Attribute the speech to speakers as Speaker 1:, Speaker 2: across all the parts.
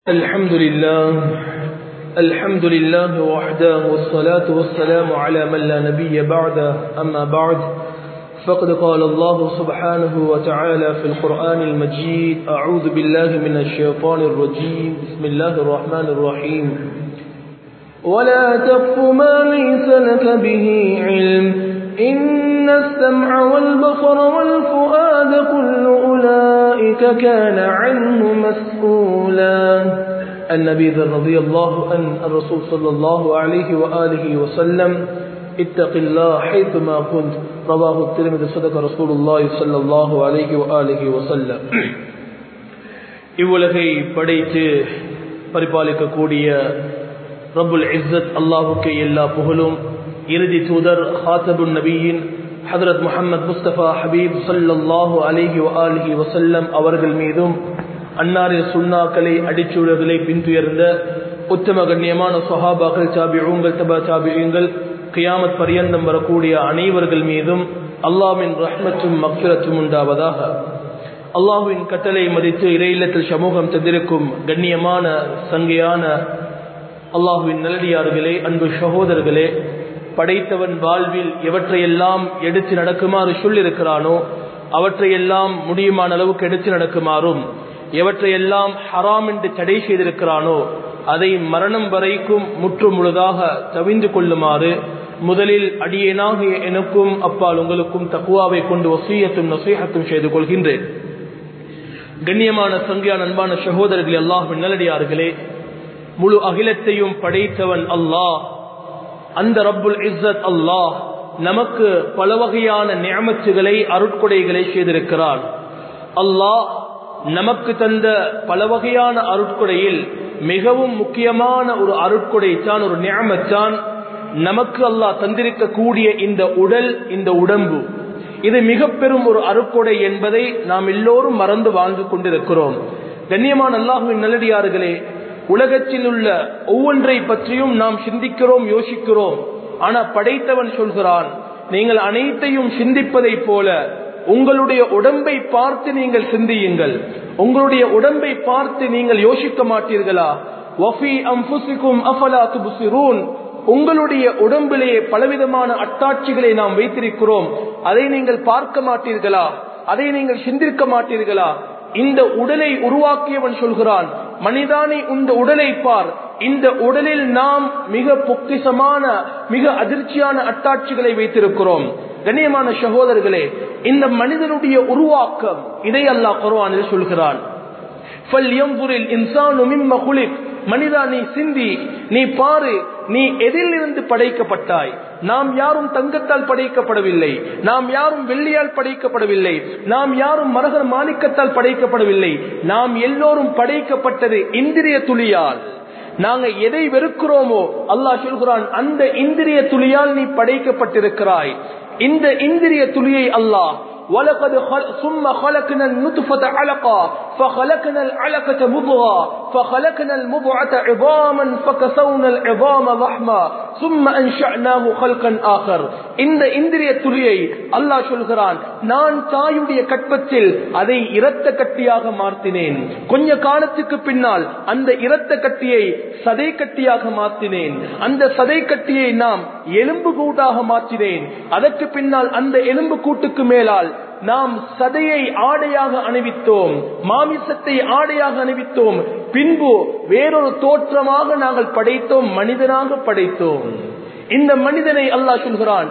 Speaker 1: الحمد لله الحمد لله وحده والصلاة والسلام على من لا نبي بعده أما بعد فقد قال الله سبحانه وتعالى في القرآن المجيد أعوذ بالله من الشيطان الرجيم بسم الله الرحمن الرحيم ولا تقف ما ليس لك به علم إن السمع والبصر والفؤاد كل أولئك كان عنه مسؤولا النبي ذر رضي الله عنه الرسول صلى الله عليه وآله وسلم اتق الله حيثما كنت رواه الترمذي صدق رسول الله صلى الله عليه وآله وسلم இவ்வுலகை படைத்து பரிபாலிக்கக்கூடிய ரபுல் இஸ்ஸத் அல்லாஹுக்கு எல்லா புகழும் இறுதி தூதர் ஹாத்தபுன் நபியின் ஹதரத் முகமது முஸ்தபா ஹபீப் சல்லாஹூ அலிஹி அலிஹி வசல்லம் அவர்கள் மீதும் அன்னாரின் சுண்ணாக்களை அடிச்சுழல்களை பின்துயர்ந்த உத்தம கண்ணியமான சொஹாபாக்கள் சாபியூங்கள் தபா சாபியுங்கள் கியாமத் பரியந்தம் வரக்கூடிய அனைவர்கள் மீதும் அல்லாவின் ரஹ்மத்தும் மக்பிரத்தும் உண்டாவதாக அல்லாஹுவின் கட்டளை மதித்து இறையில்லத்தில் சமூகம் தந்திருக்கும் கண்ணியமான சங்கையான அல்லாஹுவின் நல்லடியார்களே அன்பு சகோதரர்களே படைத்தவன் வாழ்வில் எவற்றையெல்லாம் எடுத்து நடக்குமாறு சொல்லிருக்கிறானோ அவற்றையெல்லாம் முடியுமான அளவுக்கு எடுத்து நடக்குமாறும் எவற்றையெல்லாம் ஹராம் என்று தடை செய்திருக்கிறானோ அதை மரணம் வரைக்கும் முற்று முழுதாக தவிந்து கொள்ளுமாறு முதலில் அடியேனாக எனக்கும் அப்பால் உங்களுக்கும் தக்குவாவை கொண்டு வசீயத்தும் நசீகத்தும் செய்து கொள்கின்றேன் கண்ணியமான சங்கியான அன்பான சகோதரர்கள் அல்லாஹ் நல்லடியார்களே முழு அகிலத்தையும் படைத்தவன் அல்லாஹ் அந்த ரப்புல் இஸ்ஸத் அல்லாஹ் நமக்கு பல வகையான நியமத்துகளை அருட்கொடைகளை செய்திருக்கிறான் அல்லாஹ் நமக்கு தந்த பல வகையான அருட்கொடையில் மிகவும் முக்கியமான ஒரு அருட்கொடை தான் ஒரு நியமத்தான் நமக்கு அல்லாஹ் தந்திருக்கக்கூடிய இந்த உடல் இந்த உடம்பு இது மிக பெரும் ஒரு அருட்கொடை என்பதை நாம் எல்லோரும் மறந்து வாழ்ந்து கொண்டிருக்கிறோம் கண்ணியமான அல்லாஹுவின் நல்லடியார்களே உலகத்தில் உள்ள ஒவ்வொன்றை பற்றியும் நாம் சிந்திக்கிறோம் யோசிக்கிறோம் ஆனா படைத்தவன் சொல்கிறான் நீங்கள் அனைத்தையும் சிந்திப்பதை போல உங்களுடைய உடம்பை பார்த்து நீங்கள் சிந்தியுங்கள் உங்களுடைய உடம்பை பார்த்து நீங்கள் யோசிக்க மாட்டீர்களா உங்களுடைய உடம்பிலே பலவிதமான அட்டாட்சிகளை நாம் வைத்திருக்கிறோம் அதை நீங்கள் பார்க்க மாட்டீர்களா அதை நீங்கள் சிந்திக்க மாட்டீர்களா இந்த உடலை உருவாக்கியவன் சொல்கிறான் மனிதானே இந்த உடலை பார் இந்த உடலில் நாம் மிக பொக்கிசமான மிக அதிர்ச்சியான அட்டாட்சிகளை வைத்திருக்கிறோம் கண்ணியமான சகோதரர்களே இந்த மனிதனுடைய உருவாக்கம் இதை அல்லாஹ் குர்ஆனில் சொல்கிறான் மனிதா நீ சிந்தி நீ பாரு நீ எதில் இருந்து படைக்கப்பட்டாய் நாம் யாரும் தங்கத்தால் படைக்கப்படவில்லை நாம் யாரும் வெள்ளியால் படைக்கப்படவில்லை நாம் யாரும் மரகர் மாணிக்கத்தால் படைக்கப்படவில்லை நாம் எல்லோரும் படைக்கப்பட்டது இந்திரிய துளியால் நாங்க எதை வெறுக்கிறோமோ அல்லாஹ் சொல்கிறான் அந்த இந்திரிய துளியால் நீ படைக்கப்பட்டிருக்கிறாய் இந்த இந்திரிய துளியை அல்லாஹ் ولقد خل... ثم خلقنا النطفة علقة فخلقنا العلقة مضغة فخلقنا المضغة عظاما فكسونا العظام ضحما ثم أنشأناه خلقا آخر இந்த இந்திரிய துளியை அல்லாஹ் சொல்கிறான் நான் தாயுடைய கற்பத்தில் அதை இரத்த கட்டியாக மாற்றினேன் கொஞ்ச காலத்துக்கு பின்னால் அந்த இரத்த கட்டியை சதை கட்டியாக மாற்றினேன் அந்த சதை கட்டியை நாம் எலும்பு கூட்டாக மாற்றினேன் அதற்கு பின்னால் அந்த எலும்பு கூட்டுக்கு மேலால் நாம் சதையை ஆடையாக அணிவித்தோம் மாமிசத்தை ஆடையாக அணிவித்தோம் பின்பு வேறொரு தோற்றமாக நாங்கள் படைத்தோம் மனிதனாக படைத்தோம் இந்த மனிதனை அல்லாஹ் சொல்கிறான்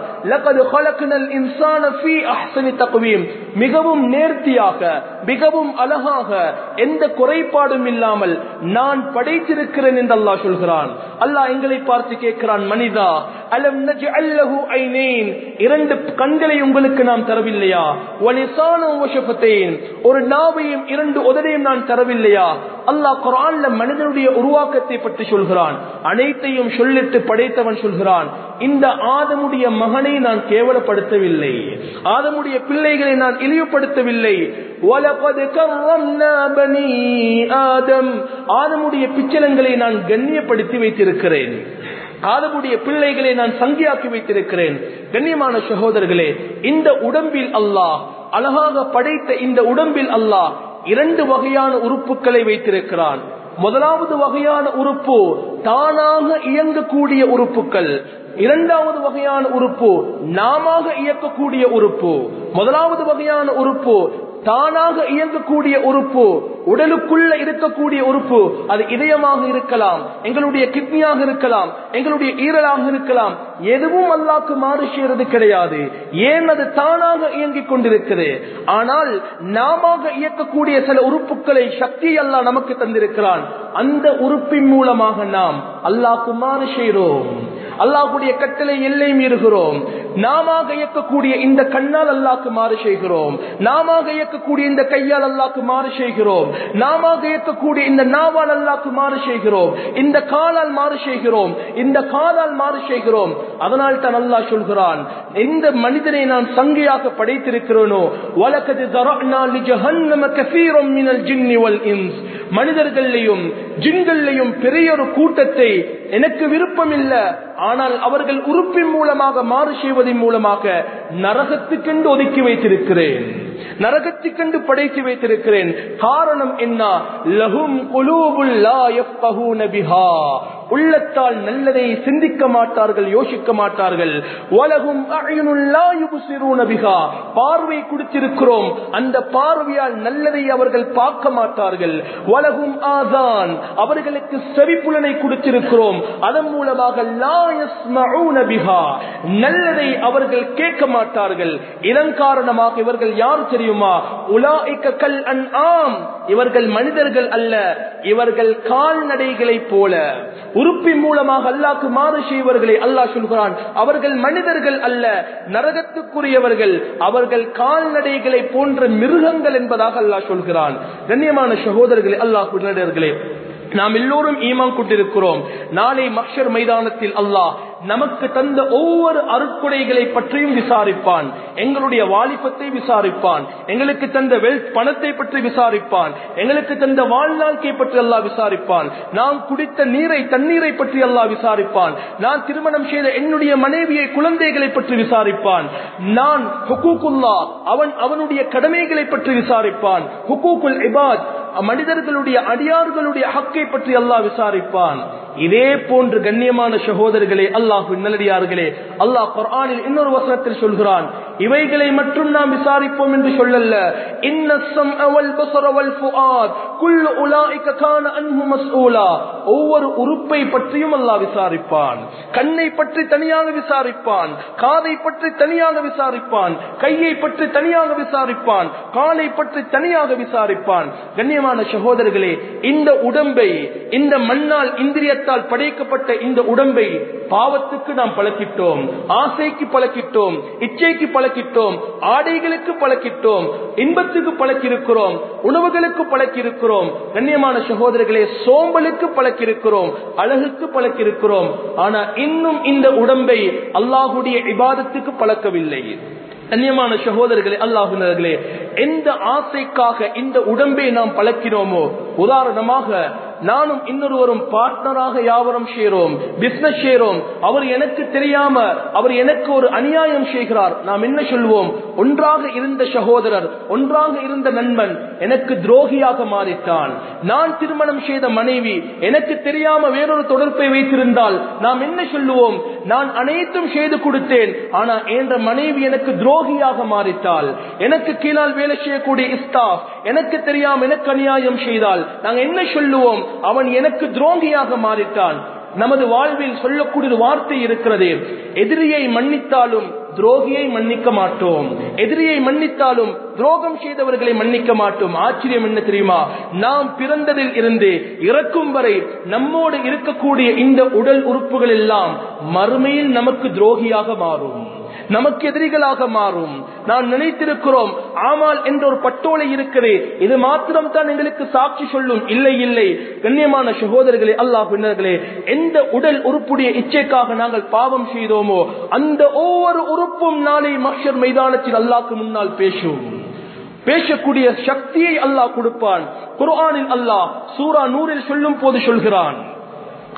Speaker 1: மிகவும் நேர்த்தியாக மிகவும் அழகாக எந்த குறைபாடும் இல்லாமல் நான் படைத்திருக்கிறேன் என்று அல்லாஹ் சொல்கிறான் அல்லாஹ் எங்களை பார்த்து கேட்கிறான் மனிதா அலம் அல்லஹு ஐனேன் இரண்டு கண்களை உங்களுக்கு நாம் தரவில்லையா ஒரு நாவையும் இரண்டு உதடையும் நான் தரவில்லையா அல்லாஹ் குரான்ல மனிதனுடைய உருவாக்கத்தை பற்றி சொல்கிறான் அனைத்தையும் சொல்லிட்டு படைத்தவன் சொல்கிறான் இந்த ஆதமுடைய மகனை நான் கேவலப்படுத்தவில்லை ஆதமுடைய பிள்ளைகளை நான் இழிவுபடுத்தவில்லை ஆதம் ஆதமுடைய பிச்சலங்களை நான் கண்ணியப்படுத்தி வைத்திருக்கிறேன் ஆதமுடைய பிள்ளைகளை நான் சங்கியாக்கி வைத்திருக்கிறேன் கண்ணியமான சகோதரர்களே இந்த உடம்பில் அல்லாஹ் அழகாக படைத்த இந்த உடம்பில் அல்லாஹ் இரண்டு வகையான உறுப்புகளை வைத்திருக்கிறான் முதலாவது வகையான உறுப்பு தானாக இயங்கக்கூடிய உறுப்புகள் இரண்டாவது வகையான உறுப்பு நாம இயக்கக்கூடிய உறுப்பு முதலாவது வகையான உறுப்பு தானாக இயங்கக்கூடிய உறுப்பு உடலுக்குள்ள இருக்கக்கூடிய உறுப்பு அது இதயமாக இருக்கலாம் எங்களுடைய கிட்னியாக இருக்கலாம் எங்களுடைய ஈரலாக இருக்கலாம் எதுவும் அல்லாக்கு மாறு செய்யறது கிடையாது ஏன் அது தானாக இயங்கிக் கொண்டிருக்கிறது ஆனால் நாம இயக்கக்கூடிய சில உறுப்புகளை சக்தி அல்லாஹ் நமக்கு தந்திருக்கிறான் அந்த உறுப்பின் மூலமாக நாம் அல்லாக்கு மாறு செய்கிறோம் அல்லாஹுடைய கட்டளை எல்லை மீறுகிறோம் நாம இயக்கக்கூடிய இந்த கண்ணால் அல்லாக்கு மாறு செய்கிறோம் நாம இயக்கக்கூடிய இந்த கையால் அல்லாக்கு மாறு செய்கிறோம் நாம இயக்கக்கூடிய இந்த நாவால் அல்லாக்கு மாறு செய்கிறோம் இந்த காலால் மாறு செய்கிறோம் இந்த காலால் மாறு செய்கிறோம் அதனால் தான் அல்லாஹ் சொல்கிறான் எந்த மனிதனை நான் சங்கையாக படைத்திருக்கிறேனோ வழக்கது மனிதர்களையும் ஜின்கள்லையும் பெரிய ஒரு கூட்டத்தை எனக்கு விருப்பம் இல்ல ஆனால் அவர்கள் உறுப்பின் மூலமாக மாறு செய்வதன் மூலமாக நரகத்துக்கென்று ஒதுக்கி வைத்திருக்கிறேன் நரகத்துக்கென்று படைத்து வைத்திருக்கிறேன் காரணம் என்ன லஹும் பிஹா உள்ளத்தால் நல்லதை சிந்திக்க மாட்டார்கள் யோசிக்க மாட்டார்கள் உலகும் பிஹா பார்வை கொடுத்திருக்கிறோம் அந்த பார்வையால் நல்லதை அவர்கள் பார்க்க மாட்டார்கள் உலகும் ஆதான் அவர்களுக்கு செவிப்புலனை கொடுத்திருக்கிறோம் அதன் மூலமாக பிஹா நல்லதை அவர்கள் கேட்க மாட்டார்கள் இதன் காரணமாக இவர்கள் யார் தெரியுமா உலாய்க்க கல் அன் ஆம் இவர்கள் மனிதர்கள் அல்ல இவர்கள் கால்நடைகளை போல உறுப்பின் மூலமாக அல்லாக்கு மாறு செய்வர்களை அல்லாஹ் சொல்கிறான் அவர்கள் மனிதர்கள் அல்ல நரகத்துக்குரியவர்கள் அவர்கள் கால்நடைகளை போன்ற மிருகங்கள் என்பதாக அல்லாஹ் சொல்கிறான் கண்ணியமான சகோதரர்களே அல்லாஹ் குடிநடர்களே நாம் எல்லோரும் ஈமான் கொண்டிருக்கிறோம் நாளை மக்ஷர் மைதானத்தில் அல்லாஹ் நமக்கு தந்த ஒவ்வொரு அருட்கொடைகளை பற்றியும் விசாரிப்பான் எங்களுடைய வாலிபத்தை விசாரிப்பான் எங்களுக்கு தந்த வெல் பணத்தை பற்றி விசாரிப்பான் எங்களுக்கு தந்த வாழ்நாள்கை பற்றி அல்லாஹ் விசாரிப்பான் நாம் குடித்த நீரை தண்ணீரை பற்றி அல்லாஹ் விசாரிப்பான் நான் திருமணம் செய்த என்னுடைய மனைவியை குழந்தைகளை பற்றி விசாரிப்பான் நான் ஹுக்கூக்குல்லா அவன் அவனுடைய கடமைகளை பற்றி விசாரிப்பான் ஹுக்கூக்குல் இபாத் மனிதர்களுடைய அடியார்களுடைய ஹக்கை பற்றி அல்லாஹ் விசாரிப்பான் இதே போன்று கண்ணியமான சகோதரர்களே அல்லாஹு நல்லடியார்களே அல்லாஹ் குர்ஆனில் இன்னொரு வசனத்தில் சொல்கிறான் இவைகளை மட்டும் நாம் விசாரிப்போம் என்று சொல்லல்ல இன்னசம் அவல் பசரவல் ஃபுஆத் குல் உலாயிக கான அன்ஹு மஸ்ஊலா ஒவ்வொரு உறுப்பை பற்றியும் அல்லாஹ் விசாரிப்பான் கண்ணை பற்றி தனியாக விசாரிப்பான் காதை பற்றி தனியாக விசாரிப்பான் கையை பற்றி தனியாக விசாரிப்பான் காலை பற்றி தனியாக விசாரிப்பான் கண்ணியமான சகோதரர்களே இந்த உடம்பை இந்த மண்ணால் இந்திரியத்தால் படைக்கப்பட்ட இந்த உடம்பை பாவத்துக்கு நாம் பழக்கிட்டோம் ஆசைக்கு பழக்கிட்டோம் இச்சைக்கு பழக்கிட்டோம் ஆடைகளுக்கு பழக்கிட்டோம் இன்பத்துக்கு பழக்கிருக்கிறோம் உணவுகளுக்கு பழக்கிருக்கிறோம் கண்ணியமான சகோதரர்களே சோம்பலுக்கு பழக்கிருக்கிறோம் அழகுக்கு பழக்கிருக்கிறோம் ஆனா இன்னும் இந்த உடம்பை அல்லாஹுடைய இபாதத்துக்கு பழக்கவில்லை கண்ணியமான சகோதரர்களே அல்லாஹுனர்களே எந்த ஆசைக்காக இந்த உடம்பை நாம் பழக்கினோமோ உதாரணமாக நானும் இன்னொருவரும் பார்ட்னராக வியாபாரம் செய்கிறோம் பிசினஸ் செய்கிறோம் அவர் எனக்கு தெரியாம அவர் எனக்கு ஒரு அநியாயம் செய்கிறார் நாம் என்ன சொல்வோம் ஒன்றாக இருந்த சகோதரர் ஒன்றாக இருந்த நண்பன் எனக்கு துரோகியாக மாறிட்டான் நான் திருமணம் செய்த மனைவி எனக்கு தெரியாம வேறொரு தொடர்பை வைத்திருந்தால் நாம் என்ன சொல்லுவோம் நான் அனைத்தும் செய்து கொடுத்தேன் ஆனா என்ற மனைவி எனக்கு துரோகியாக மாறிட்டால் எனக்கு கீழால் வேலை செய்யக்கூடிய இஸ்தாப் எனக்கு தெரியாம எனக்கு அநியாயம் செய்தால் நாங்க என்ன சொல்லுவோம் அவன் எனக்கு துரோகியாக மாறிட்டான் நமது வாழ்வில் சொல்லக்கூடிய வார்த்தை இருக்கிறது எதிரியை மன்னித்தாலும் துரோகியை மன்னிக்க மாட்டோம் எதிரியை மன்னித்தாலும் துரோகம் செய்தவர்களை மன்னிக்க மாட்டோம் ஆச்சரியம் என்ன தெரியுமா நாம் பிறந்ததில் இருந்து இறக்கும் வரை நம்மோடு இருக்கக்கூடிய இந்த உடல் உறுப்புகள் எல்லாம் மறுமையில் நமக்கு துரோகியாக மாறும் நமக்கு எதிரிகளாக மாறும் நான் நினைத்திருக்கிறோம் ஆமால் என்ற ஒரு பட்டோலை இருக்குது இது மாத்திரம் தான் எங்களுக்கு சாட்சி சொல்லும் இல்லை இல்லை கண்ணியமான சகோதரர்களே அல்லாஹ் பின்னர்களே எந்த உடல் உறுப்புடைய இச்சைக்காக நாங்கள் பாவம் செய்தோமோ அந்த ஒவ்வொரு உறுப்பும் நாளை மஷர் மைதானத்தில் அல்லாஹ்க்கு முன்னால் பேசும் பேசக்கூடிய சக்தியை அல்லாஹ் கொடுப்பான் குர்ஆனில் அல்லாஹ் சூரா நூறில் சொல்லும் போது சொல்கிறான்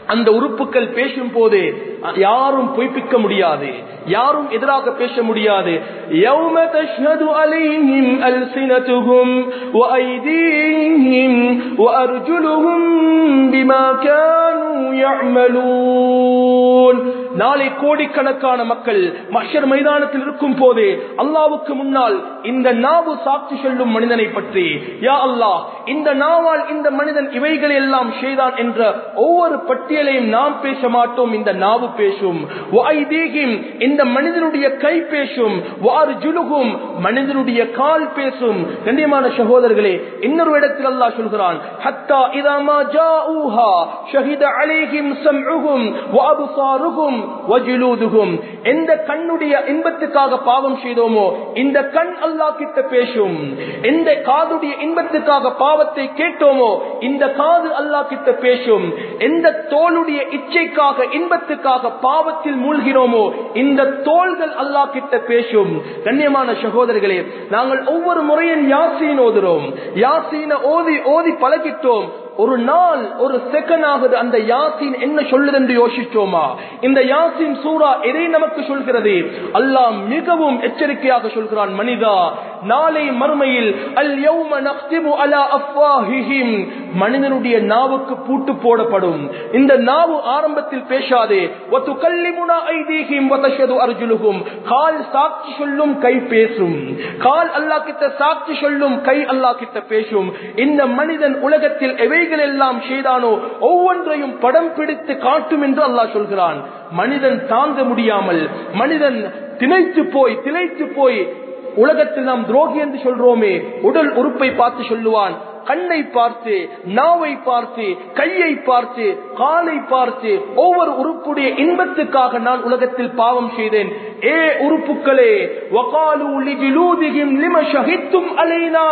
Speaker 1: அந்த உறுப்புகள் பேசும் போது யாரும் பொய்ப்பிக்க முடியாது யாரும் எதிராக பேச முடியாது يَوْمَ تَشْهَدُ عَلَيْهِمْ أَلْسِنَتُهُمْ وَأَيْدِيهِمْ وَأَرْجُلُهُمْ بِمَا كَانُوا يَعْمَلُونَ நாளை கோடிக்கணக்கான மக்கள் மஷர் மைதானத்தில் இருக்கும் போது அல்லாவுக்கு முன்னால் இந்த நாவு சாட்சி சொல்லும் மனிதனை பற்றி யா அல்லாஹ் இந்த நாவால் இந்த மனிதன் இவைகளை எல்லாம் செய்தான் என்ற ஒவ்வொரு பட்டியலையும் நாம் பேச மாட்டோம் இந்த நாவு பேசும் வாய்தீகிம் இந்த மனிதனுடைய கை பேசும் வாறு ஜுலுகும் மனிதனுடைய கால் பேசும் கண்ணியமான சகோதரர்களே இன்னொரு இடத்தில் அல்லாஹ் சொல்கிறான் ஹத்தா இதமா ஜாஊஹா ஷஹித அலைஹிம் சம்உஹும் வஅப்சாருஹும் வஜுலூதுஹும் எந்த கண்ணுடைய இன்பத்துக்காக பாவம் செய்தோமோ இந்த கண் அல்லாஹ் கிட்ட பேசும் எந்த காதுடைய இன்பத்துக்காக பாவத்தை கேட்டோமோ இந்த காது அல்லாஹ் கிட்ட பேசும் எந்த தோளுடைய இச்சைக்காக இன்பத்துக்காக பாவத்தில் மூழ்கிறோமோ இந்த தோள்கள் அல்லாஹ் கிட்ட பேசும் கண்ணியமான சகோதரர்களே நாங்கள் ஒவ்வொரு முறையும் யாசீன் ஓதுறோம் யாசீன ஓதி ஓதி பழகிட்டோம் ஒரு நாள் ஒரு செகண்ட் ஆகுது அந்த யாசின் என்ன சொல்லுது என்று யோசிச்சோமா இந்த யாசின் சூரா எதை நமக்கு சொல்கிறது அல்லாஹ் மிகவும் எச்சரிக்கையாக சொல்கிறான் மனிதா நாளை மறுமையில் அல் யௌம நக்திபு அலா அஃப்வாஹிஹிம் மனிதனுடைய நாவுக்கு பூட்டு போடப்படும் இந்த நாவு ஆரம்பத்தில் பேசாதே ஒத்து கல்லிமுனா ஐதீஹிம் வதஷது அர்ஜுலுகும் கால் சாட்சி சொல்லும் கை பேசும் கால் அல்லாஹ் கிட்ட சாட்சி சொல்லும் கை அல்லாஹ் கிட்ட பேசும் இந்த மனிதன் உலகத்தில் எவைகள் எல்லாம் செய்தானோ ஒவ்வொன்றையும் படம் பிடித்து காட்டும் என்று அல்லாஹ் சொல்கிறான் மனிதன் தாங்க முடியாமல் மனிதன் திணைத்து போய் திளைத்து போய் உலகத்தில் நாம் துரோகி என்று சொல்றோமே உடல் உறுப்பை பார்த்து சொல்லுவான் கண்ணை பார்த்து நாவை பார்த்து கையை பார்த்து காலை பார்த்து ஒவ்வொரு உறுப்புடைய இன்பத்துக்காக நான் உலகத்தில் பாவம் செய்தேன் ஏ உறுப்புகளே வகாலு லிஜுலூதிஹிம் லிம ஷஹித்தும் அலைனா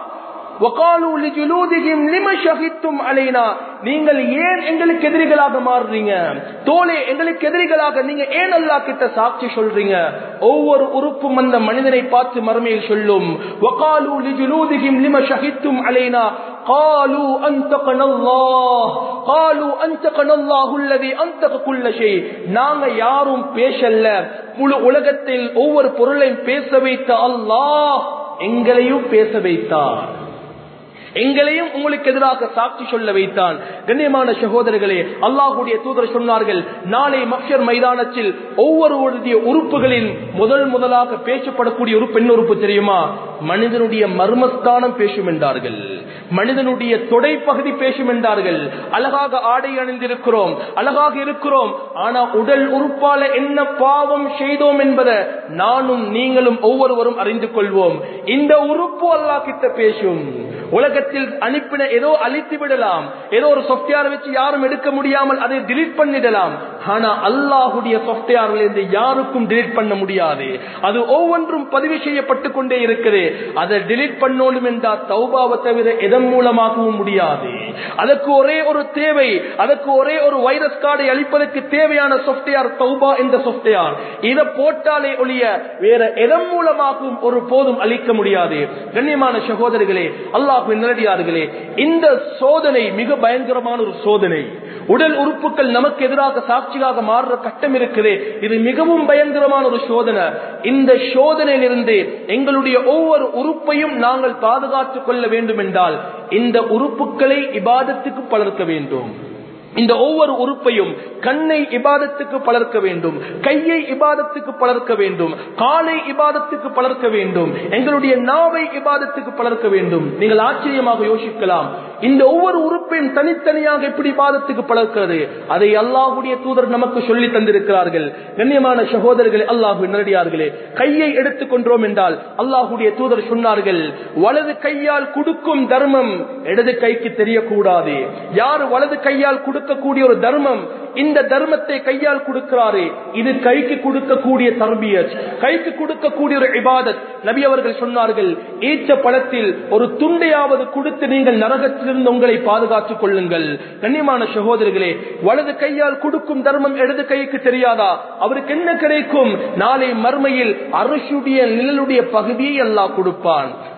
Speaker 1: وقالوا لجلودهم لما شهدتم علينا நீங்கள் ஏன் எங்களுக்கு எதிரிகளாக மாறுறீங்க தோலே எங்களுக்கு எதிரிகளாக நீங்க ஏன் அல்லா கிட்ட சாட்சி சொல்றீங்க ஒவ்வொரு உறுப்பும் அந்த மனிதனை பார்த்து மறுமையில் சொல்லும் وقالوا لجلودهم لما شهدتم علينا قالوا انتقنا الله قالوا انتقنا الله الذي انتق كل شيء நாங்க யாரும் பேசல முழு உலகத்தில் ஒவ்வொரு பொருளையும் பேச வைத்த அல்லாஹ் எங்களையும் பேச வைத்தார் எங்களையும் உங்களுக்கு எதிராக சாட்சி சொல்ல வைத்தான் கண்ணியமான சகோதரர்களே அல்லாஹுடைய தூதர் சொன்னார்கள் நாளை மக்ஷர் மைதானத்தில் ஒவ்வொருவருடைய உறுப்புகளில் முதல் முதலாக பேசப்படக்கூடிய ஒரு பெண் உறுப்பு தெரியுமா மனிதனுடைய மர்மஸ்தானம் பேசும் என்றார்கள் மனிதனுடைய தொடை பகுதி பேசும் என்றார்கள் அழகாக ஆடை அணிந்திருக்கிறோம் அழகாக இருக்கிறோம் ஆனா உடல் உறுப்பால என்ன பாவம் செய்தோம் என்பதை நானும் நீங்களும் ஒவ்வொருவரும் அறிந்து கொள்வோம் இந்த உறுப்பு அல்லா கிட்ட பேசும் உலகத்தில் அனுப்பின ஏதோ அழித்து விடலாம் ஏதோ ஒரு சாப்ட்வேர் வச்சு யாரும் எடுக்க முடியாமல் அதை டிலீட் பண்ணிடலாம் ஆனா அல்லாஹுடைய சாப்ட்வேர்ல இருந்து யாருக்கும் டிலீட் பண்ண முடியாது அது ஒவ்வொன்றும் பதிவு செய்யப்பட்டு கொண்டே இருக்குது அதை டிலீட் பண்ணணும் என்றால் தௌபாவை தவிர எதன் மூலமாகவும் முடியாது அதற்கு ஒரே ஒரு தேவை அதற்கு ஒரே ஒரு வைரஸ் கார்டை அளிப்பதற்கு தேவையான சாப்ட்வேர் தௌபா என்ற சாப்ட்வேர் இதை போட்டாலே ஒழிய வேற எதன் மூலமாகவும் ஒரு போதும் அளிக்க முடியாது கண்ணியமான சகோதரர்களே அல்லாஹ் நிலடியார்களே இந்த சோதனை மிக பயங்கரமான ஒரு சோதனை உடல் உறுப்புகள் நமக்கு எதிராக சாட்சியாக மாறுற கட்டம் இருக்குது இது மிகவும் பயங்கரமான ஒரு சோதனை இந்த சோதனையிலிருந்து எங்களுடைய ஒவ்வொரு உறுப்பையும் நாங்கள் பாதுகாத்துக் கொள்ள வேண்டும் என்றால் இந்த உறுப்புகளை இபாதத்துக்கு பலர்க்க வேண்டும் இந்த ஒவ்வொரு உறுப்பையும் கண்ணை இபாதத்துக்கு பலர்க்க வேண்டும் கையை இபாதத்துக்கு பலர்க்க வேண்டும் காலை இபாதத்துக்கு பலர்க்க வேண்டும் எங்களுடைய நாவை இபாதத்துக்கு பலர்க்க வேண்டும் நீங்கள் ஆச்சரியமாக யோசிக்கலாம் இந்த ஒவ்வொரு உறுப்பையும் தனித்தனியாக எப்படி இபாதத்துக்கு பலர்க்கிறது அதை அல்லாஹுடைய தூதர் நமக்கு சொல்லி தந்திருக்கிறார்கள் கண்ணியமான சகோதரர்களே அல்லாஹு நேரடியார்களே கையை எடுத்துக் கொண்டோம் என்றால் அல்லாஹுடைய தூதர் சொன்னார்கள் வலது கையால் கொடுக்கும் தர்மம் இடது கைக்கு தெரியக்கூடாது யார் வலது கையால் கொடுக்கக்கூடிய ஒரு தர்மம் இந்த தர்மத்தை கையால் கொடுக்கிறாரே இது கைக்கு கொடுக்கக்கூடிய தர்பியத் கைக்கு கொடுக்கக்கூடிய ஒரு இபாதத் நபி அவர்கள் சொன்னார்கள் ஈச்ச பழத்தில் ஒரு துண்டையாவது கொடுத்து நீங்கள் நரகத்திலிருந்து உங்களை பாதுகாத்துக் கொள்ளுங்கள் கண்ணியமான சகோதரர்களே வலது கையால் கொடுக்கும் தர்மம் இடது கைக்கு தெரியாதா அவருக்கு என்ன கிடைக்கும் நாளை மர்மையில் அரசுடைய நிழலுடைய பகுதியை அல்லாஹ் கொடுப்பான்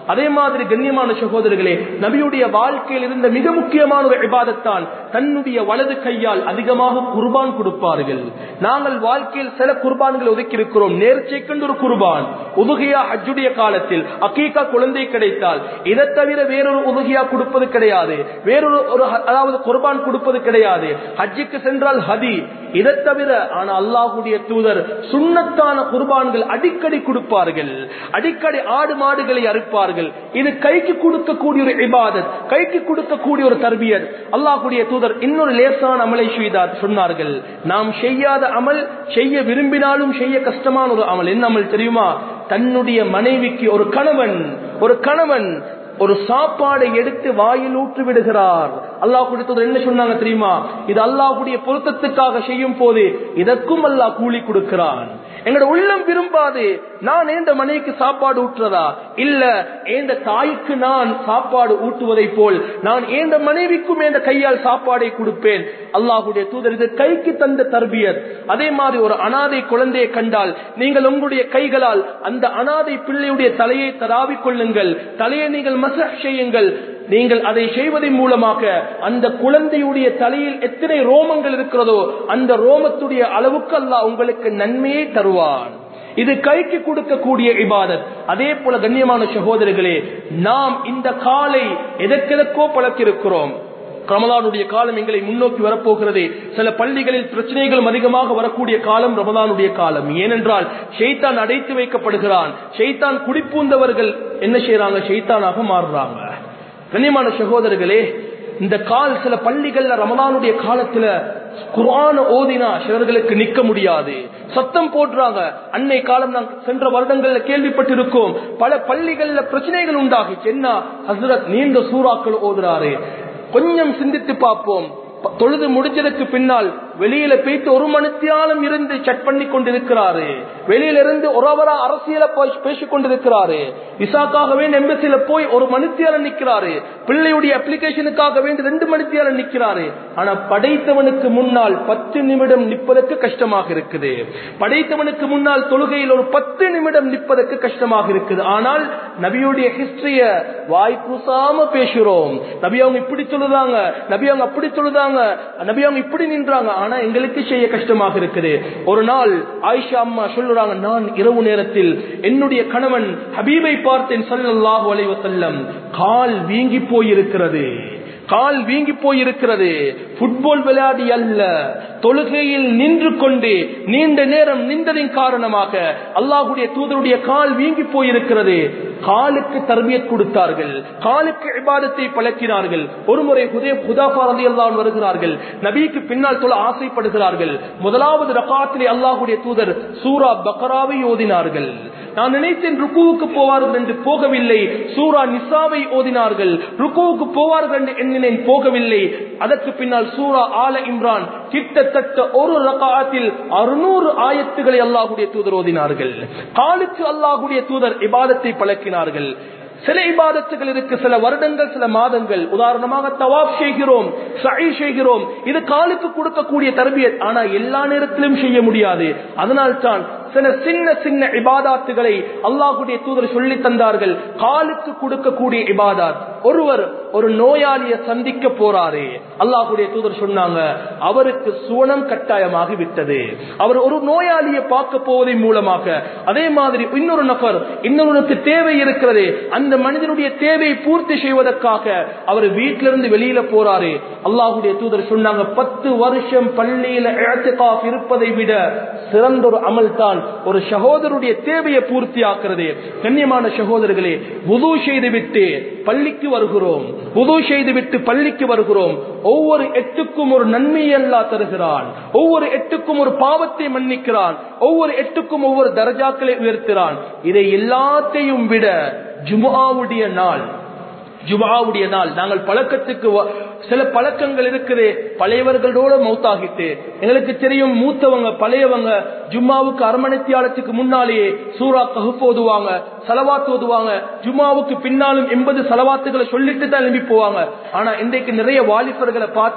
Speaker 1: அதே மாதிரி கண்ணியமான சகோதரர்களே நபியுடைய வாழ்க்கையில் இருந்த மிக முக்கியமான ஒரு விவாதத்தான் தன்னுடைய வலது கையால் அதிகமாக குர்பான் கொடுப்பார்கள் நாங்கள் வாழ்க்கையில் சில குர்பான்களை ஒதுக்கி இருக்கிறோம் நேர்ச்சைக்கென்று ஒரு குர்பான் உதுகையா ஹஜ்ஜுடைய காலத்தில் அக்கீகா குழந்தை கிடைத்தால் இதை தவிர வேறொரு உதுகையா கொடுப்பது கிடையாது வேறொரு ஒரு அதாவது குர்பான் கொடுப்பது கிடையாது ஹஜ்ஜுக்கு சென்றால் ஹதி இதை தவிர ஆனா அல்லாஹுடைய தூதர் சுண்ணத்தான குர்பான்கள் அடிக்கடி கொடுப்பார்கள் அடிக்கடி ஆடு மாடுகளை அறுப்பார்கள் இது கைக்கு கொடுக்கக்கூடிய ஒரு இபாதத் கைக்கு கொடுக்கக்கூடிய ஒரு தர்பியத் அல்லாஹுடைய தூதர் இன்னொரு லேசான அமலை செய்தார் சொன்னார்கள் நாம் செய்யாத அமல் செய்ய விரும்பினாலும் செய்ய கஷ்டமான ஒரு அமல் என்ன அமல் தெரியுமா தன்னுடைய மனைவிக்கு ஒரு கணவன் ஒரு கணவன் ஒரு சாப்பாடை எடுத்து வாயில் ஊற்று விடுகிறார் அல்லாஹ் கொடுத்தது என்ன சொன்னாங்க தெரியுமா இது அல்லாஹுடைய பொருத்தத்துக்காக செய்யும் போது இதற்கும் அல்லாஹ் கூலி கொடுக்கிறான் எங்களோட உள்ளம் விரும்பாது நான் ஏந்த மனைவிக்கு சாப்பாடு ஊற்றுறதா இல்ல ஏந்த தாய்க்கு நான் சாப்பாடு ஊட்டுவதை போல் நான் ஏந்த மனைவிக்கும் ஏந்த கையால் சாப்பாடை கொடுப்பேன் அல்லாஹுடைய தூதர் இது கைக்கு தந்த தர்பியத் அதே மாதிரி ஒரு அனாதை குழந்தையை கண்டால் நீங்கள் உங்களுடைய கைகளால் அந்த அனாதை பிள்ளையுடைய தலையை தராவிக் கொள்ளுங்கள் தலையை நீங்கள் மசஹ் செய்யுங்கள் நீங்கள் அதை செய்வதன் மூலமாக அந்த குழந்தையுடைய தலையில் எத்தனை ரோமங்கள் இருக்கிறதோ அந்த ரோமத்துடைய அளவுக்கு அல்லாஹ் உங்களுக்கு நன்மையை தருவான் இது கைக்கு கொடுக்கக்கூடிய இபாதத் அதே போல கண்ணியமான சகோதரர்களே நாம் இந்த காலை எதற்கெதற்கோ பழக்கிருக்கிறோம் ரமதானுடைய காலம் எங்களை முன்னோக்கி வரப்போகிறது சில பள்ளிகளில் பிரச்சனைகளும் அதிகமாக வரக்கூடிய காலம் ரமதானுடைய காலம் ஏனென்றால் ஷெய்தான் அடைத்து வைக்கப்படுகிறான் ஷெய்தான் குடிப்பூந்தவர்கள் என்ன செய்யறாங்க ஷெய்தானாக மாறுறாங்க கண்ணியமான சகோதரர்களே இந்த கால் சில பள்ளிகள்ல ரமதானுடைய காலத்துல குரான ஓதினா சிலர்களுக்கு நிக்க முடியாது சத்தம் போடுறாங்க அன்னை காலம் நான் சென்ற வருடங்கள்ல கேள்விப்பட்டிருக்கோம் பல பள்ளிகள்ல பிரச்சனைகள் உண்டாகிச்சு என்ன ஹசரத் நீண்ட சூறாக்கள் ஓதுறாரு கொஞ்சம் சிந்தித்து பார்ப்போம் தொழுது முடிஞ்சதுக்கு பின்னால் வெளியில போயிட்டு ஒரு மணித்தியாலம் இருந்து செக் பண்ணி கொண்டிருக்கிறாரு வெளியில இருந்து ஒருவரா அரசியல பேசிக் கொண்டிருக்கிறாரு விசாக்காக வேண்டி எம்பசியில போய் ஒரு மணித்தியாலம் நிக்கிறாரு பிள்ளையுடைய அப்ளிகேஷனுக்காக வேண்டி ரெண்டு மணித்தியாலம் நிக்கிறாரு ஆனா படைத்தவனுக்கு முன்னால் பத்து நிமிடம் நிற்பதற்கு கஷ்டமாக இருக்குது படைத்தவனுக்கு முன்னால் தொழுகையில் ஒரு பத்து நிமிடம் நிற்பதற்கு கஷ்டமாக இருக்குது ஆனால் நபியுடைய ஹிஸ்டரிய வாய் பூசாம பேசுறோம் நபி அவங்க இப்படி சொல்லுறாங்க நபி அவங்க அப்படி சொல்லுறாங்க நபி அவங்க இப்படி நின்றாங்க ஆனா எங்களுக்கு செய்ய கஷ்டமாக இருக்குது ஒரு நாள் ஆயிஷா அம்மா சொல்லுறாங்க நான் இரவு நேரத்தில் என்னுடைய கணவன் ஹபீபை பார்த்தேன் சல்லாஹூ அலைவசல்லம் கால் வீங்கி போயிருக்கிறது கால் வீங்கி போயிருக்கிறது புட்பால் விளையாடி அல்ல தொழுகையில் நின்று கொண்டு நீண்ட நேரம் நின்றதின் காரணமாக அல்லாஹுடைய தூதருடைய கால் வீங்கி போயிருக்கிறது காலுக்கு தர்பியத் கொடுத்தார்கள் காலுக்கு இபாதத்தை பழக்கினார்கள் ஒருமுறை ஹுதாபாரதி அல்லாஹ் வருகிறார்கள் நபிக்கு பின்னால் தொழ ஆசைப்படுகிறார்கள் முதலாவது ரகாத்திலே அல்லாஹுடைய தூதர் சூரா பக்ராவை ஓதினார்கள் நான் நினைத்தேன் ருக்குவுக்கு போவார்கள் என்று போகவில்லை சூரா நிசாவை ஓதினார்கள் ருக்குவுக்கு போவார்கள் என்று எண்ணினேன் போகவில்லை அதற்கு பின்னால் சூரா ஆல இம்ரான் கிட்டத்தட்ட ஒரு ரகாத்தில் அறுநூறு ஆயத்துக்களை அல்லாஹுடைய தூதர் ஓதினார்கள் காலுக்கு அல்லாஹுடைய தூதர் இபாதத்தை பழக்கினார்கள் சில இபாதத்துகள் இருக்கு சில வருடங்கள் சில மாதங்கள் உதாரணமாக தவாப் செய்கிறோம் சை செய்கிறோம் இது காலுக்கு கொடுக்கக்கூடிய தர்பியத் ஆனா எல்லா நேரத்திலும் செய்ய முடியாது அதனால்தான் சில சின்ன சின்ன இபாதாத்துகளை அல்லாஹுடைய தூதர் சொல்லி தந்தார்கள் காலுக்கு கொடுக்கக்கூடிய இபாதாத் ஒருவர் ஒரு நோயாளியை சந்திக்க போறாரு அல்லாஹுடைய தூதர் சொன்னாங்க அவருக்கு சுவனம் கட்டாயமாகி விட்டது அவர் ஒரு நோயாளியை பார்க்க போவதன் மூலமாக அதே மாதிரி இன்னொரு நபர் இன்னொருவருக்கு தேவை இருக்கிறது அந்த மனிதனுடைய தேவையை பூர்த்தி செய்வதற்காக அவர் வீட்டிலிருந்து வெளியில போறாரு அல்லாஹுடைய தூதர் சொன்னாங்க பத்து வருஷம் பள்ளியில இருப்பதை விட சிறந்த ஒரு அமல் தான் ஒரு சகோதரருடைய தேவையை பூர்த்தி ஆக்குறது கண்ணியமான சகோதரர்களே உது செய்து விட்டு பள்ளிக்கு வருகிறோம் உது செய்து விட்டு பள்ளிக்கு வருகிறோம் ஒவ்வொரு எட்டுக்கும் ஒரு நன்மை அல்லா தருகிறான் ஒவ்வொரு எட்டுக்கும் ஒரு பாவத்தை மன்னிக்கிறான் ஒவ்வொரு எட்டுக்கும் ஒவ்வொரு தரஜாக்களை உயர்த்துகிறான் இதை எல்லாத்தையும் விட ஜுமாவுடைய நாள் ஜுமாவுடைய நாள் நாங்கள் பழக்கத்துக்கு சில பழக்கங்கள் இருக்குது பழையவர்களோட மௌத்தாகிட்டு எங்களுக்கு தெரியும் மூத்தவங்க பழையவங்க ஜும்மாவுக்கு அரமணித்தியாலத்துக்கு முன்னாலேயே சூறா ககுப்பு ஓதுவாங்க சலவாத்து ஓதுவாங்க ஜும்மாவுக்கு பின்னாலும் எண்பது சலவாத்துகளை சொல்லிட்டு தான் எழுப்பி போவாங்க ஆனா இன்றைக்கு நிறைய வாலிபர்களை பார்த்தா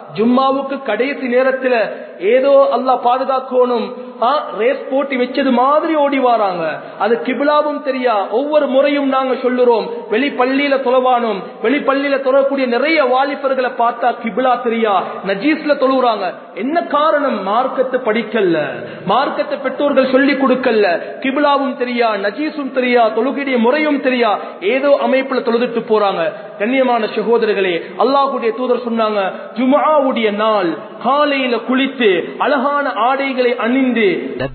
Speaker 1: ஜும்மாவுக்கு கடைசி நேரத்துல ஏதோ அல்லாஹ் பாதுகாக்கணும் ரேஸ் போட்டி வச்சது மாதிரி ஓடி வராங்க அது கிபிலாவும் தெரியா ஒவ்வொரு முறையும் நாங்க சொல்லுறோம் வெளி பள்ளியில தொலைவானோம் வெளி பள்ளியில தொழக்கூடிய நிறைய வாலிபர்களை பார்த்தா கிபிலா தெரியா நஜீஸ்ல தொழுறாங்க என்ன காரணம் மார்க்கத்தை படிக்கல மார்க்கத்தை பெற்றோர்கள் சொல்லி கொடுக்கல கிபிலாவும் தெரியா நஜீஸும் தெரியா தொழுகைய முறையும் தெரியா ஏதோ அமைப்புல தொழுதுட்டு போறாங்க கண்ணியமான சகோதரர்களே அல்லாஹுடைய தூதர் சொன்னாங்க ஜுமாவுடைய நாள் காலையில குளித்து அழகான ஆடைகளை அணிந்து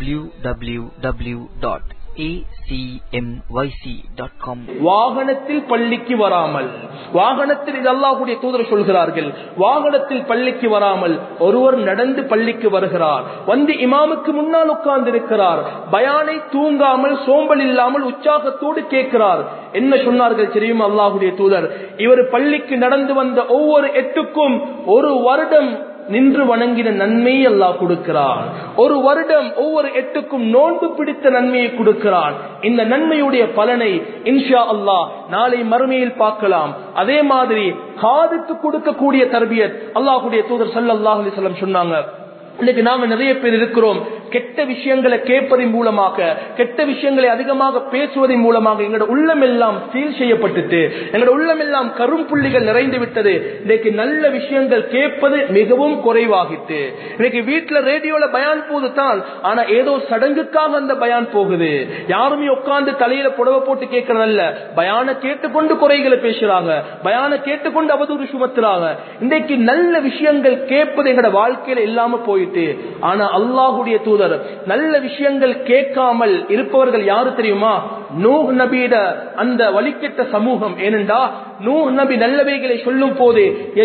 Speaker 2: www.acmyc.com
Speaker 1: வாகனத்தில் பள்ளிக்கு வராமல் வாகனத்தில் இது அல்லாஹுடைய தூதர் சொல்கிறார்கள் வாகனத்தில் பள்ளிக்கு வராமல் ஒருவர் நடந்து பள்ளிக்கு வருகிறார் வந்து இமாமுக்கு முன்னால் உட்கார்ந்து இருக்கிறார் பயானை தூங்காமல் சோம்பல் இல்லாமல் உற்சாகத்தோடு கேட்கிறார் என்ன சொன்னார்கள் தெரியும் அல்லாஹுடைய தூதர் இவர் பள்ளிக்கு நடந்து வந்த ஒவ்வொரு எட்டுக்கும் ஒரு வருடம் நின்று வணங்கின நன்மையை அல்லாஹ் கொடுக்கிறான் ஒரு வருடம் ஒவ்வொரு எட்டுக்கும் நோன்பு பிடித்த நன்மையை கொடுக்கிறான் இந்த நன்மையுடைய பலனை இன்ஷா அல்லாஹ் நாளை மறுமையில் பார்க்கலாம் அதே மாதிரி காதுக்கு கொடுக்கக்கூடிய தர்பியத் அல்லாஹுடைய தூதர் சல்லாஹ் அலிஸ்லம் சொன்னாங்க இன்னைக்கு நாம நிறைய பேர் இருக்கிறோம் கெட்ட விஷயங்களை கேட்பதன் மூலமாக கெட்ட விஷயங்களை அதிகமாக பேசுவதன் மூலமாக எங்களோட உள்ளம் எல்லாம் சீல் செய்யப்பட்டுட்டு எங்களோட உள்ளம் எல்லாம் கரும்புள்ளிகள் நிறைந்து விட்டது இன்னைக்கு நல்ல விஷயங்கள் கேட்பது மிகவும் குறைவாகிட்டு இன்னைக்கு வீட்டுல ரேடியோல பயான் போது தான் ஆனா ஏதோ சடங்குக்காக அந்த பயான் போகுது யாருமே உட்கார்ந்து தலையில புடவை போட்டு கேட்கறதல்ல பயான கேட்டுக்கொண்டு குறைகளை பேசுறாங்க பயான கேட்டுக்கொண்டு அவதூறு சுமத்துறாங்க இன்றைக்கு நல்ல விஷயங்கள் கேட்பது எங்களோட வாழ்க்கையில இல்லாம போயிட்டு ஆனா அல்லாஹுடைய தூதர் நல்ல விஷயங்கள் கேட்காமல் இருப்பவர்கள் யாரு தெரியுமா நூஹ் நபியிட அந்த வலிக்கெட்ட சமூகம் ஏனென்றா நூஹ் நபி நல்லவைகளை சொல்லும் போது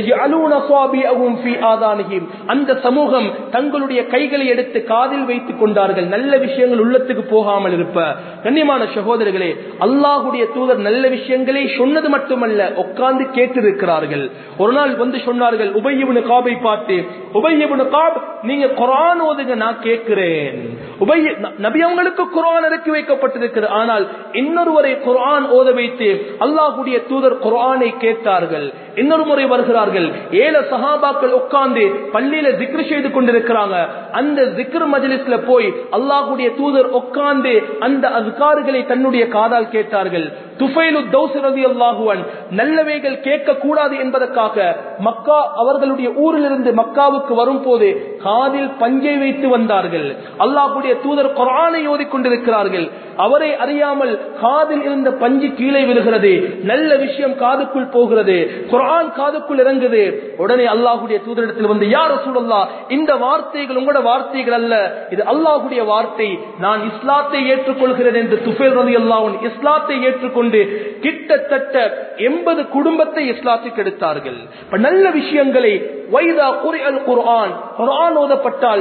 Speaker 1: அந்த சமூகம் தங்களுடைய கைகளை எடுத்து காதில் வைத்துக் கொண்டார்கள் நல்ல விஷயங்கள் உள்ளத்துக்கு போகாமல் இருப்ப கண்ணியமான சகோதரர்களே அல்லாஹுடைய தூதர் நல்ல விஷயங்களை சொன்னது மட்டுமல்ல உட்கார்ந்து கேட்டிருக்கிறார்கள் ஒரு நாள் வந்து சொன்னார்கள் உபயவனு காபை பார்த்து உபயவனு காப் நீங்க குரான் ஓதுங்க நான் கேட்கிறேன் உபய நபி அவங்களுக்கு குரான் இறக்கி வைக்கப்பட்டிருக்கிறது ஆனால் இன்னொருவரை குரான் ஓத வைத்து அல்லாஹுடைய தூதர் குரானை கேட்டார்கள் இன்னொரு முறை வருகிறார்கள் ஏழு சஹாபாக்கள் உட்கார்ந்து பள்ளியில ஜிக்ரு செய்து கொண்டிருக்கிறாங்க அந்த ஜிக்ரு மஜலிஸ்ல போய் அல்லாஹுடைய தூதர் உட்கார்ந்து அந்த அதுக்காறுகளை தன்னுடைய காதால் கேட்டார்கள் துஃபைலு தௌசரதி அல்லாஹுவன் நல்லவைகள் கேட்க கூடாது என்பதற்காக மக்கா அவர்களுடைய ஊரிலிருந்து மக்காவுக்கு வரும் போது காதில் பஞ்சை வைத்து வந்தார்கள் அல்லாஹுடைய தூதர் குரானை ஓதி கொண்டிருக்கிறார்கள் அவரை அறியாமல் காதில் இருந்த பஞ்சு கீழே விழுகிறது நல்ல விஷயம் காதுக்குள் போகிறது குரான் காதுக்குள் இறங்குது உடனே அல்லாஹுடைய தூதரிடத்தில் வந்து யார் சூழல்லா இந்த வார்த்தைகள் உங்களோட வார்த்தைகள் அல்ல இது அல்லாஹுடைய வார்த்தை நான் இஸ்லாத்தை ஏற்றுக்கொள்கிறேன் என்று துஃபேல் ரதி அல்லாஹன் இஸ்லாத்தை ஏற்றுக்கொண்டு கிட்டத்தட்ட எண்பது குடும்பத்தை இஸ்லாத்துக்கு எடுத்தார்கள் நல்ல விஷயங்களை வைதா குரிஅல் குர்ஆன் குர்ஆன் ஓதப்பட்டால்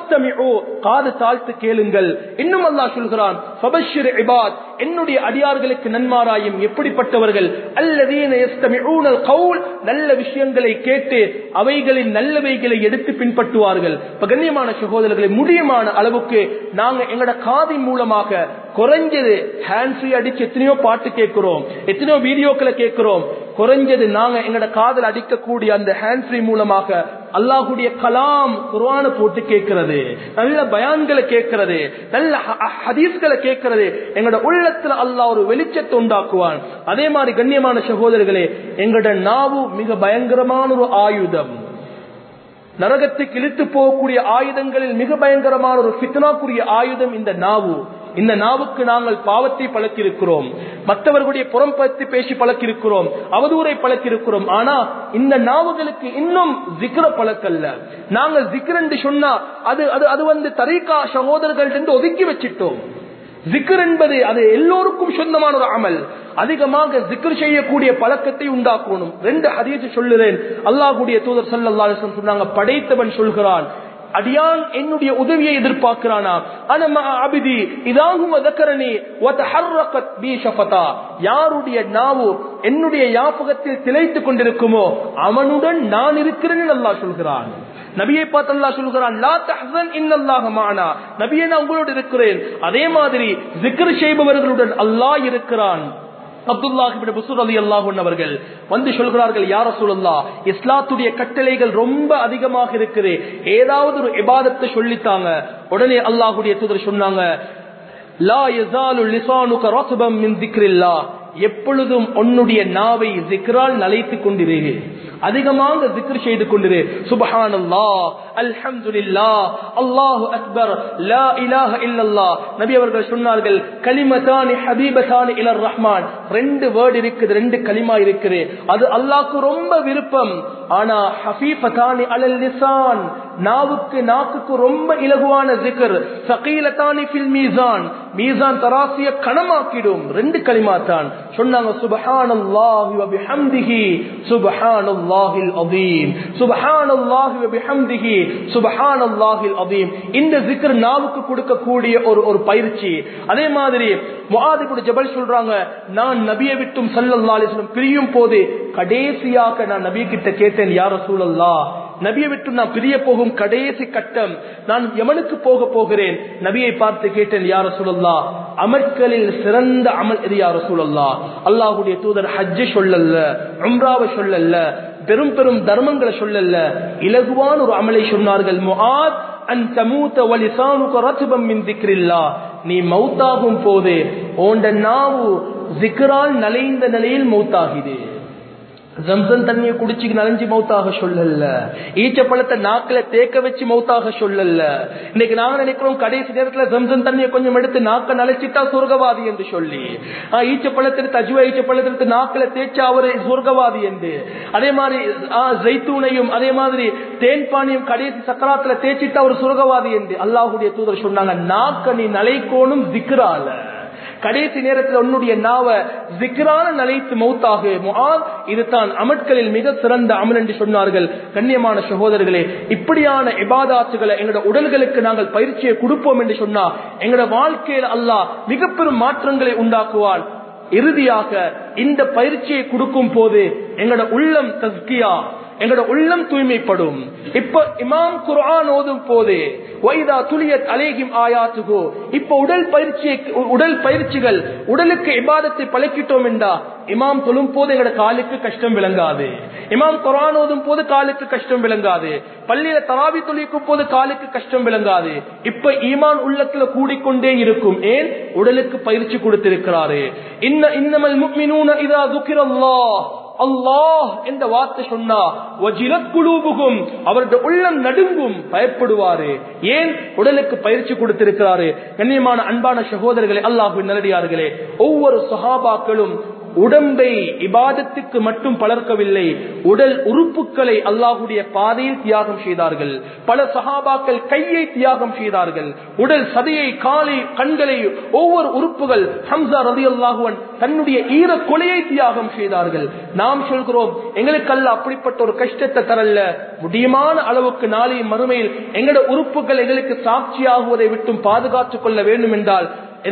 Speaker 1: காது தாழ்த்து கேளுங்கள் இன்னும் அல்லாஹ் சொல்கிறான் ஃபபஷ்ஷிர் இபாத் என்னுடைய அடியார்களுக்கு நன்மாராயும் எப்படிப்பட்டவர்கள் அல்லதீன யஸ்தமிஊனல் கவுல் நல்ல விஷயங்களை கேட்டு அவைகளின் நல்லவைகளை எடுத்து பின்பற்றுவார்கள் இப்ப கண்ணியமான சகோதரர்களை முடியுமான அளவுக்கு நாங்க எங்கட காதின் மூலமாக குறைஞ்சது ஹேண்ட் ஃப்ரீ அடிச்சு எத்தனையோ பாட்டு கேட்கிறோம் எத்தனையோ வீடியோக்களை கேட்கிறோம் குறைஞ்சது நாங்க எங்கட காதல் அடிக்கக்கூடிய அந்த ஹேண்ட் ஃப்ரீ மூலமாக அல்லாஹுடைய கலாம் குர்ஆன போட்டு கேட்கிறது நல்ல பயான்களை கேட்கிறது நல்ல ஹதீஸ்களை கேட்கிறது எங்களோட உள்ளத்துல அல்லாஹ் ஒரு வெளிச்சத்தை உண்டாக்குவான் அதே மாதிரி கண்ணியமான சகோதரர்களே எங்களோட நாவு மிக பயங்கரமான ஒரு ஆயுதம் நரகத்துக்கு இழுத்து போகக்கூடிய ஆயுதங்களில் மிக பயங்கரமான ஒரு பித்னாக்குரிய ஆயுதம் இந்த நாவு இந்த நாவுக்கு நாங்கள் பாவத்தை பழக்கிருக்கிறோம் மற்றவர்களுடைய புறம் பற்றி பேசி பழக்கிருக்கிறோம் அவதூரை பழக்கிருக்கிறோம் ஆனா இந்த நாவுகளுக்கு இன்னும் ஜிக்ர பழக்கல்ல நாங்கள் ஜிக்ர் என்று சொன்னா அது அது அது வந்து தரீகா சகோதரர்கள் என்று ஒதுக்கி வச்சிட்டோம் ஜிக்ர் என்பது அது எல்லோருக்கும் சொந்தமான ஒரு அமல் அதிகமாக ஜிக்ர் செய்யக்கூடிய பழக்கத்தை உண்டாக்கணும் ரெண்டு ஹதீஸ் சொல்லுறேன் அல்லாஹுடைய தூதர் சல்லா சொன்னாங்க படைத்தவன் சொல்கிறான் அடியான் என்னுடைய உதவியை எதிர்பார்க்கிறானா அனமா அபிதி இதாகும் அதக்கரணி யாருடைய நாவு என்னுடைய யாபகத்தில் திளைத்துக் கொண்டிருக்குமோ அவனுடன் நான் இருக்கிறேன் அல்லா சொல்கிறான் நபியை பார்த்து அல்லா சொல்கிறான் லா தஹன் இன்னல்லாக மானா நபியை நான் உங்களோடு இருக்கிறேன் அதே மாதிரி ஜிக்ர் செய்பவர்களுடன் அல்லாஹ் இருக்கிறான் அப்துல்லாஹிபின் புசூர் அலி அல்லாஹன் அவர்கள் வந்து சொல்கிறார்கள் யார சூழல்லா இஸ்லாத்துடைய கட்டளைகள் ரொம்ப அதிகமாக இருக்குது ஏதாவது ஒரு இபாதத்தை சொல்லித்தாங்க உடனே அல்லாஹுடைய தூதர் சொன்னாங்க லா யஸாலு லிசானுக ரத்பம் மின் திக்ரில்லா எப்பொழுதும் உன்னுடைய நாவை ஜிக்ரால் நலைத்துக் கொண்டிரு அதிகமாக ஜிக்ர் செய்து கொண்டிரு சுபஹானல்லாஹ் அல்ஹம்துலில்லாஹ் அல்லாஹு அக்பர் லா இலாஹ இல்லல்லாஹ் நபி அவர்கள் சொன்னார்கள் கலிமதானி ஹபீபதானி இலர் ரஹ்மான் ரெண்டு வேர்ட் இருக்குது ரெண்டு கலிமா இருக்குது அது அல்லாஹ்க்கு ரொம்ப விருப்பம் ஆனா ஹபீபதானி அலல் லிசான் நாவுக்கு நாக்குக்கு ரொம்ப இலகுவான ஜிக்ர் சகீலதானி ஃபில் மீசான் மீசான் தராசிய கணமாக்கிடும் ரெண்டு கலிமா தான் சொன்னாங்க சுபஹானல்லாஹி வ பிஹம்திஹி சுபஹானல்லாஹில் அதீம் சுபஹானல்லாஹி வ பிஹம்திஹி சுபஹானல்லாஹில் அதீம் இந்த ஜிக்ர் நாவுக்கு கொடுக்கக்கூடிய ஒரு ஒரு பயிற்சி அதே மாதிரி முஆதிபுல் ஜபல் சொல்றாங்க நான் நபியை விட்டும் ஸல்லல்லாஹு அலைஹி வஸல்லம் பிரியும் போது கடைசியாக நான் நபி கிட்ட கேட்டேன் யா ரசூலல்லாஹ் நபியை விட்டு நான் பிரிய போகும் கடைசி கட்டம் நான் யமனுக்கு போக போகிறேன் நபியை பார்த்து கேட்டேன் யார சூழல்லா அமற்களில் சிறந்த அமல் இது யார சூழல்லா அல்லாஹுடைய தூதர் ஹஜ்ஜை சொல்லல்ல உம்ராவை சொல்லல்ல பெரும் பெரும் தர்மங்களை சொல்லல்ல இலகுவான ஒரு அமலை சொன்னார்கள் முஆத் அன் தமூத்த வலிசானுக்கு ரத்பம் மின் திக்ரில்லா நீ மௌத்தாகும் போது ஓண்ட நாவு ஜிக்ரால் நலைந்த நிலையில் மௌத்தாகிது ஜம்சன் தண்ணியை குடிச்சு நனைஞ்சு மௌத்தாக சொல்லல ஈச்ச பழத்தை நாக்கில தேக்க வச்சு மௌத்தாக சொல்லல இன்னைக்கு நாங்க நினைக்கிறோம் கடைசி நேரத்துல ஜம்சன் தண்ணியை கொஞ்சம் எடுத்து நாக்க நனைச்சிட்டா சொர்க்கவாதி என்று சொல்லி ஈச்ச பழத்திற்கு அஜுவா ஈச்ச பழத்திற்கு நாக்கில தேய்ச்சா அவரு சொர்க்கவாதி என்று அதே மாதிரி ஜெய்தூனையும் அதே மாதிரி தேன்பானியும் கடைசி சக்கராத்துல தேய்ச்சிட்டா ஒரு சொர்க்கவாதி என்று அல்லாஹுடைய தூதர் சொன்னாங்க நாக்க நீ நலைக்கோணும் திக்ரால கடைசி நேரத்தில் உன்னுடைய நாவ ஜிக்ரான நிலைத்து மௌத்தாக முஆத் இதுதான் அமட்களில் மிக சிறந்த அமல் என்று சொன்னார்கள் கண்ணியமான சகோதரர்களே இப்படியான இபாதாத்துகளை எங்களோட உடல்களுக்கு நாங்கள் பயிற்சியை கொடுப்போம் என்று சொன்னா எங்களோட வாழ்க்கையில் அல்லாஹ் மிக பெரும் மாற்றங்களை உண்டாக்குவான் இறுதியாக இந்த பயிற்சியை கொடுக்கும் போது எங்களோட உள்ளம் தஸ்கியா எங்களோட உள்ளம் தூய்மைப்படும் இப்ப இமாம் குர்ஆன் ஓதும் போது வைதா துளியத் அலேகிம் ஆயாத்துகோ இப்ப உடல் பயிற்சி உடல் பயிற்சிகள் உடலுக்கு இபாதத்தை பழக்கிட்டோம் என்றா இமாம் தொழும் போது எங்களோட காலுக்கு கஷ்டம் விளங்காது இமாம் குரான் ஓதும் போது காலுக்கு கஷ்டம் விளங்காது பள்ளியில தராவி தொழிக்கும் போது காலுக்கு கஷ்டம் விளங்காது இப்ப ஈமான் உள்ளத்துல கூடிக்கொண்டே இருக்கும் ஏன் உடலுக்கு பயிற்சி கொடுத்திருக்கிறாரு இன்ன இன்னமல் முக்மினூன இதா துக்கிரல்லாஹ் அல்லாஹ் என்ற வார்த்தை சொன்னா குலூபுகும் அவருடைய உள்ளம் நடுங்கும் பயப்படுவாரு ஏன் உடலுக்கு பயிற்சி கொடுத்திருக்கிறாரு கண்ணியமான அன்பான சகோதரர்களே அல்லாஹுவின் நல்லடியார்களே ஒவ்வொரு சஹாபாக்களும் உடம்பை இபாதத்துக்கு மட்டும் பலர்க்கவில்லை உடல் உறுப்புகளை அல்லாஹுடைய பாதையில் தியாகம் செய்தார்கள் பல சகாபாக்கள் கையை தியாகம் செய்தார்கள் உடல் சதையை காலை கண்களை ஒவ்வொரு உறுப்புகள் ஹம்சா ரதி அல்லாஹுவன் தன்னுடைய ஈர கொலையை தியாகம் செய்தார்கள் நாம் சொல்கிறோம் எங்களுக்கு அல்ல அப்படிப்பட்ட ஒரு கஷ்டத்தை தரல முடியுமான அளவுக்கு நாளை மறுமையில் எங்களோட உறுப்புகள் எங்களுக்கு சாட்சியாகுவதை விட்டும் பாதுகாத்துக் கொள்ள வேண்டும் என்றால்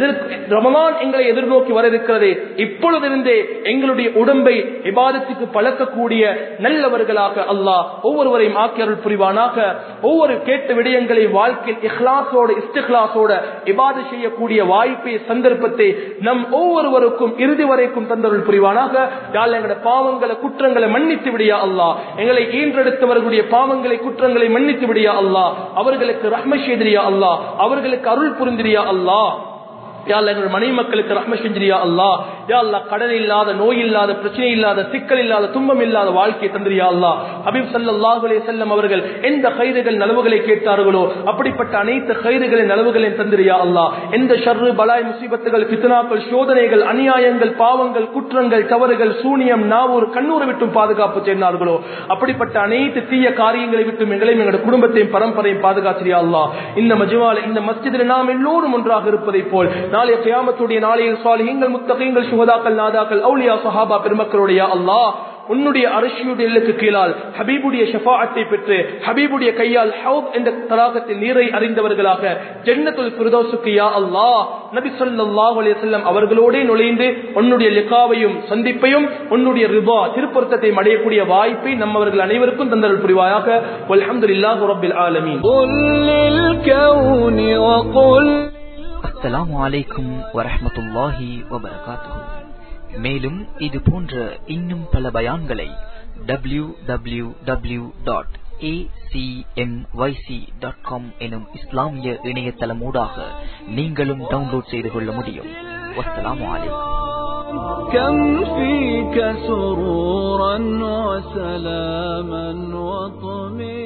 Speaker 1: ரமலான் எங்களை எதிர்நோக்கி வர இருக்கிறது இப்பொழுதிருந்தே எங்களுடைய உடம்பை விவாதத்துக்கு பழக்கக்கூடிய நல்லவர்களாக அல்லாஹ் ஒவ்வொருவரையும் ஆக்கியருள் புரிவானாக ஒவ்வொரு கேட்ட விடயங்களை வாழ்க்கையில் இஹ்லாசோட இஸ்திஹ்லாசோட இபாது செய்யக்கூடிய வாய்ப்பை சந்தர்ப்பத்தை நம் ஒவ்வொருவருக்கும் இறுதி வரைக்கும் தந்தருள் புரிவானாக யாழ் எங்களோட பாவங்களை குற்றங்களை மன்னித்து விடியா அல்லாஹ் எங்களை ஈன்றெடுத்தவர்களுடைய பாவங்களை குற்றங்களை மன்னித்து விடியா அல்லாஹ் அவர்களுக்கு ரஹ்ம செய்திரியா அல்லாஹ் அவர்களுக்கு அருள் புரிந்திரியா அல்லாஹ் யாழ்ல எங்கள் மனைவி மக்களுக்கு ரஹ்ம செஞ்சிரியா அல்லா யாழ்லா கடன் இல்லாத நோய் இல்லாத பிரச்சனை இல்லாத சிக்கல் இல்லாத துன்பம் இல்லாத வாழ்க்கையை தந்திரியா அல்லா ஹபீப் சல்லாஹுலே செல்லம் அவர்கள் எந்த கைதுகள் நலவுகளை கேட்டார்களோ அப்படிப்பட்ட அனைத்து கைதுகளின் நலவுகளையும் தந்திரியா அல்லா எந்த ஷர்ரு பலாய் முசீபத்துகள் பித்தனாக்கள் சோதனைகள் அநியாயங்கள் பாவங்கள் குற்றங்கள் தவறுகள் சூனியம் நாவூர் கண்ணூரை விட்டும் பாதுகாப்பு செய்தார்களோ அப்படிப்பட்ட அனைத்து தீய காரியங்களை விட்டும் எங்களையும் எங்களுடைய குடும்பத்தையும் பரம்பரையும் பாதுகாத்திரியா அல்லா இந்த மஜுவால இந்த மஸ்ஜிதில் நாம் எல்லோரும் ஒன்றாக இருப்பதை போல் நாளைய கியாமத்துடைய நாளையில் சாலிஹீங்கள் முத்தகீங்கள் சுகதாக்கள் நாதாக்கள் அவுலியா சஹாபா பெருமக்களுடைய அல்லாஹ் உன்னுடைய அரசியுடைய எல்லுக்கு கீழால் ஹபீபுடைய ஷஃபாஅத்தை பெற்று ஹபீபுடைய கையால் ஹவுத் என்ற தலாகத்தில் நீரை அறிந்தவர்களாக ஜன்னத்துல் பிரதோசுக்கு யா அல்லாஹ் நபி ஸல்லல்லாஹு அலைஹி வஸல்லம் அவர்களோடே நுழைந்து உன்னுடைய லிகாவையும் சந்திப்பையும் உன்னுடைய ரிபா திருப்பொருத்தத்தை அடையக்கூடிய வாய்ப்பை நம்மவர்கள் அனைவருக்கும் தந்தருள் புரிவாயாக வல்ஹம்துலில்லாஹி ரப்பில் ஆலமீன்
Speaker 2: قل للكون وقل
Speaker 3: அஸ்ஸலாமு அலைக்கும் வரஹ்மத்துல்லாஹி வபரகாத்துஹு மேலும் இது போன்ற இன்னும் பல பயான்களை டபிள்யூ டபிள்யூ டபிள்யூ டாட் எனும் இஸ்லாமிய இணையதளமூடாக நீங்களும் டவுன்லோட் செய்து கொள்ள முடியும் வஸ்ஸலாமு அலைக்கும்
Speaker 2: كم فيك سرورا وسلاما وطمئنا